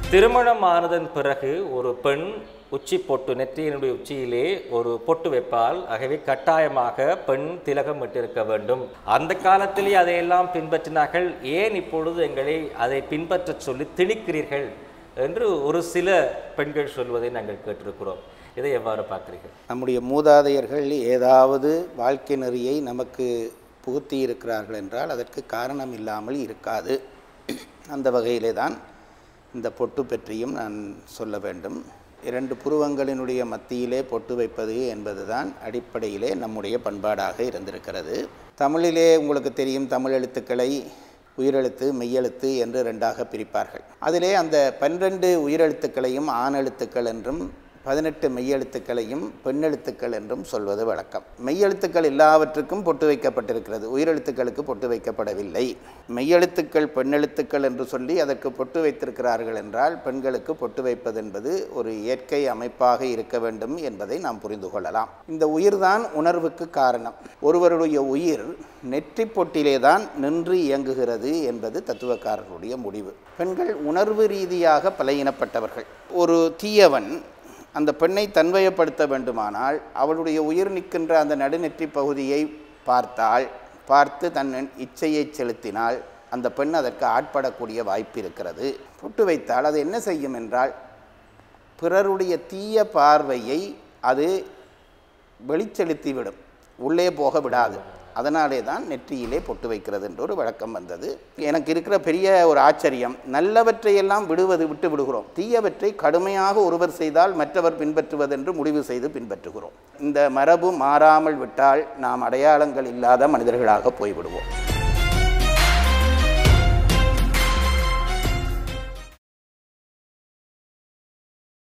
திருமணம் ஆனதன் பிறகு ஒரு பெண் உச்சி பொட்டு நெற்றியினுடைய உச்சியிலே ஒரு பொட்டு வைப்பால் ஆகவே கட்டாயமாக பெண் திலகம் விட்டிருக்க வேண்டும் அந்த காலத்திலே அதையெல்லாம் பின்பற்றினார்கள் ஏன் இப்பொழுது எங்களை அதை பின்பற்றச் சொல்லி திணிக்கிறீர்கள் என்று ஒரு சில பெண்கள் சொல்வதை நாங்கள் கேட்டிருக்கிறோம் இதை எவ்வாறு பார்க்கிறீர்கள் நம்முடைய மூதாதையர்கள் ஏதாவது வாழ்க்கை நெறியை நமக்கு புகுத்தி இருக்கிறார்கள் என்றால் அதற்கு காரணம் இல்லாமல் இருக்காது அந்த வகையிலே தான் இந்த பொட்டு பற்றியும் நான் சொல்ல வேண்டும் இரண்டு புருவங்களினுடைய மத்தியிலே பொட்டு வைப்பது என்பதுதான் அடிப்படையிலே நம்முடைய பண்பாடாக இருந்திருக்கிறது தமிழிலே உங்களுக்கு தெரியும் தமிழ் எழுத்துக்களை உயிரெழுத்து மெய்யெழுத்து என்று ரெண்டாக பிரிப்பார்கள் அதிலே அந்த பன்னிரண்டு உயிரெழுத்துக்களையும் ஆணெழுத்துக்கள் என்றும் பதினெட்டு மெய்யெழுத்துக்களையும் பெண்ணெழுத்துக்கள் என்றும் சொல்வது வழக்கம் மெய்யெழுத்துக்கள் எல்லாவற்றுக்கும் பொட்டு வைக்கப்பட்டிருக்கிறது உயிரெழுத்துக்களுக்கு பொட்டு வைக்கப்படவில்லை மெய்யெழுத்துக்கள் பெண்ணெழுத்துக்கள் என்று சொல்லி அதற்கு பொட்டு வைத்திருக்கிறார்கள் என்றால் பெண்களுக்கு பொட்டு வைப்பது என்பது ஒரு இயற்கை அமைப்பாக இருக்க வேண்டும் என்பதை நாம் புரிந்து கொள்ளலாம் இந்த உயிர்தான் உணர்வுக்கு காரணம் ஒருவருடைய உயிர் நெற்றி பொட்டிலே தான் நின்று இயங்குகிறது என்பது தத்துவக்காரர்களுடைய முடிவு பெண்கள் உணர்வு ரீதியாக பலையினப்பட்டவர்கள் ஒரு தீயவன் அந்த பெண்ணை தன்வயப்படுத்த வேண்டுமானால் அவளுடைய உயிர் நிற்கின்ற அந்த நடுநெற்றி பகுதியை பார்த்தால் பார்த்து தன் இச்சையை செலுத்தினால் அந்த பெண் அதற்கு ஆட்படக்கூடிய வாய்ப்பு இருக்கிறது பொட்டு வைத்தால் அது என்ன செய்யும் என்றால் பிறருடைய தீய பார்வையை அது வெளிச்செலுத்திவிடும் உள்ளே போக விடாது அதனாலே தான் நெற்றியிலே பொட்டு வைக்கிறது என்ற ஒரு வழக்கம் வந்தது எனக்கு இருக்கிற பெரிய ஒரு ஆச்சரியம் நல்லவற்றையெல்லாம் விடுவது விட்டு விடுகிறோம் தீயவற்றை கடுமையாக ஒருவர் செய்தால் மற்றவர் பின்பற்றுவதென்று முடிவு செய்து பின்பற்றுகிறோம் இந்த மரபு மாறாமல் விட்டால் நாம் அடையாளங்கள் இல்லாத மனிதர்களாக போய்விடுவோம்